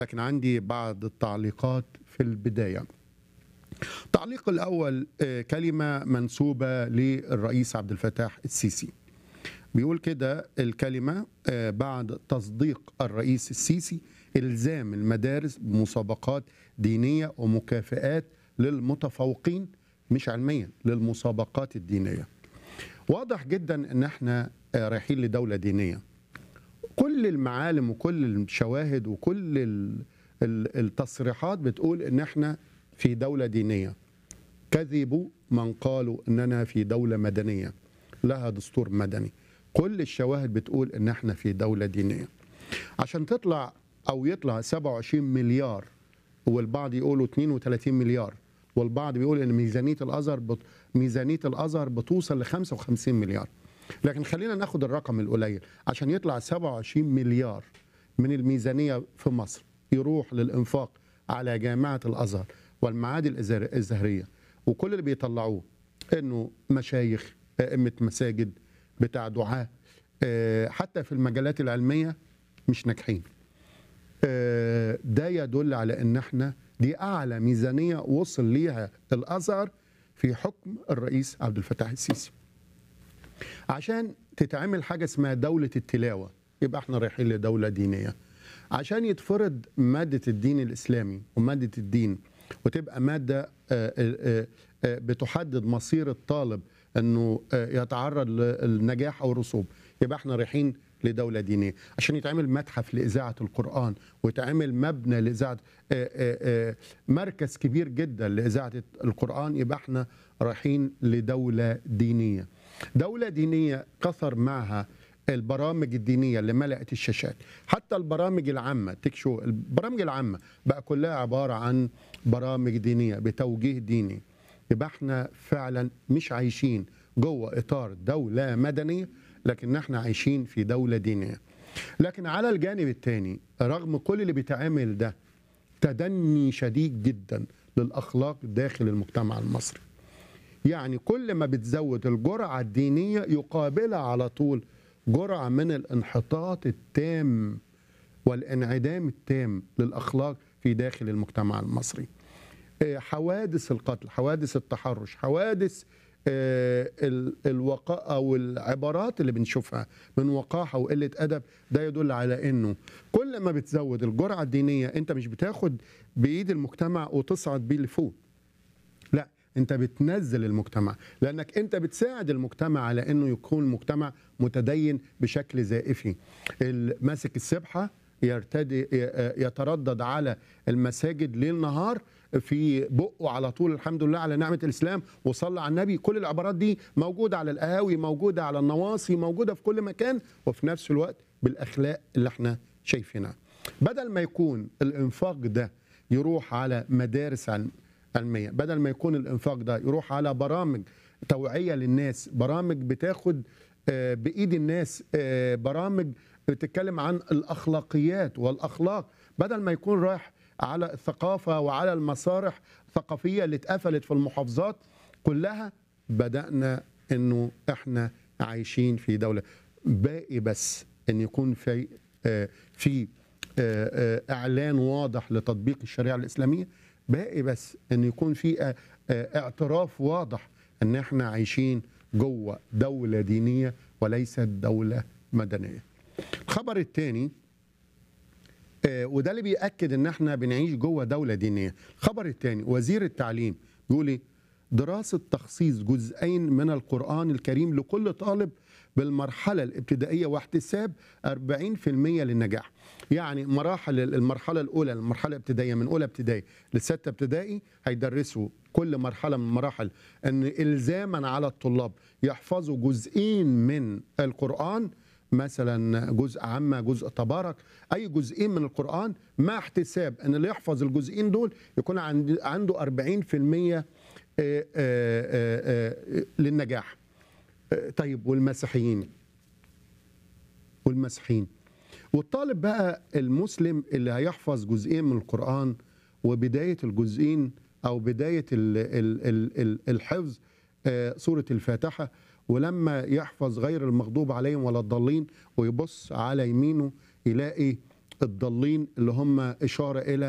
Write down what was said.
لكن عندي بعض التعليقات في البداية التعليق الأول آه، كلمة منسوبة للرئيس عبد الفتاح السيسي بيقول كده الكلمة آه، بعد تصديق الرئيس السيسي إلزام المدارس بمسابقات دينية ومكافآت للمتفوقين مش علميا للمسابقات الدينية واضح جدا ان احنا آه، رايحين لدولة دينية كل المعالم وكل الشواهد وكل ال- ال- التصريحات بتقول ان احنا في دولة دينية كذبوا من قالوا اننا في دولة مدنية لها دستور مدني كل الشواهد بتقول ان احنا في دولة دينية عشان تطلع او يطلع 27 مليار والبعض يقولوا 32 مليار والبعض بيقول ان ميزانيه الازهر بت... ميزانيه الازهر بتوصل ل 55 مليار لكن خلينا ناخد الرقم القليل عشان يطلع 27 مليار من الميزانيه في مصر يروح للانفاق على جامعه الازهر والمعاهد الأزهر- الازهريه وكل اللي بيطلعوه انه مشايخ ائمه مساجد بتاع دعاه آه، حتى في المجالات العلميه مش ناجحين آه، ده يدل على ان احنا دي اعلى ميزانيه وصل ليها الازهر في حكم الرئيس عبد الفتاح السيسي عشان تتعمل حاجه اسمها دوله التلاوه يبقى احنا رايحين لدوله دينيه عشان يتفرض ماده الدين الاسلامي وماده الدين وتبقى ماده آه، آه، آه، بتحدد مصير الطالب انه آه، يتعرض للنجاح او الرسوب يبقى احنا رايحين لدوله دينيه عشان يتعمل متحف لاذاعه القران ويتعمل مبنى لاذاعه آه، آه، آه، مركز كبير جدا لاذاعه القران يبقى احنا رايحين لدوله دينيه دوله دينيه كثر معها البرامج الدينيه اللي ملأت الشاشات حتى البرامج العامه تكشو البرامج العامه بقى كلها عباره عن برامج دينيه بتوجيه ديني يبقى احنا فعلا مش عايشين جوه اطار دوله مدنيه لكن احنا عايشين في دوله دينيه لكن على الجانب الثاني رغم كل اللي بيتعمل ده تدني شديد جدا للاخلاق داخل المجتمع المصري يعني كل ما بتزود الجرعه الدينيه يقابلها على طول جرعه من الانحطاط التام والانعدام التام للاخلاق في داخل المجتمع المصري آه، حوادث القتل حوادث التحرش حوادث آه، ال- الوقاء او العبارات اللي بنشوفها من وقاحه وقله ادب ده يدل على انه كل ما بتزود الجرعه الدينيه انت مش بتاخد بايد المجتمع وتصعد بيه لفوق لا انت بتنزل المجتمع لانك انت بتساعد المجتمع على انه يكون مجتمع متدين بشكل زائفي ال- ماسك السبحه يرتدي يتردد على المساجد ليل نهار في بقه على طول الحمد لله على نعمه الاسلام وصلى على النبي كل العبارات دي موجوده على القهاوي موجوده على النواصي موجوده في كل مكان وفي نفس الوقت بالاخلاق اللي احنا شايفينها بدل ما يكون الانفاق ده يروح على مدارس علم علميه بدل ما يكون الانفاق ده يروح على برامج توعيه للناس برامج بتاخد آه، بايد الناس آه، برامج بتتكلم عن الاخلاقيات والاخلاق بدل ما يكون رايح على الثقافه وعلى المسارح الثقافيه اللي اتقفلت في المحافظات كلها بدانا انه احنا عايشين في دوله باقي بس ان يكون في آه، في آه، آه، اعلان واضح لتطبيق الشريعه الاسلاميه باقي بس ان يكون في آه، آه، اعتراف واضح ان احنا عايشين جوه دوله دينيه وليست دوله مدنيه. الخبر الثاني وده اللي بيأكد ان احنا بنعيش جوه دوله دينيه. الخبر الثاني وزير التعليم بيقول ايه؟ دراسه تخصيص جزئين من القران الكريم لكل طالب بالمرحله الابتدائيه واحتساب 40% للنجاح. يعني مراحل المرحله الاولى المرحله الابتدائيه من اولى ابتدائي لسته ابتدائي هيدرسوا كل مرحله من المراحل ان الزاما على الطلاب يحفظوا جزئين من القران مثلا جزء عامه جزء تبارك اي جزئين من القران مع احتساب ان اللي يحفظ الجزئين دول يكون عند- عنده 40% آه، آه، آه، آه، للنجاح آه، طيب والمسيحيين والمسيحيين والطالب بقى المسلم اللي هيحفظ جزئين من القرآن وبداية الجزئين أو بداية ال ال ال ال الحفظ آه، سورة الفاتحة ولما يحفظ غير المغضوب عليهم ولا الضالين ويبص على يمينه يلاقي الضالين اللي هم اشاره الى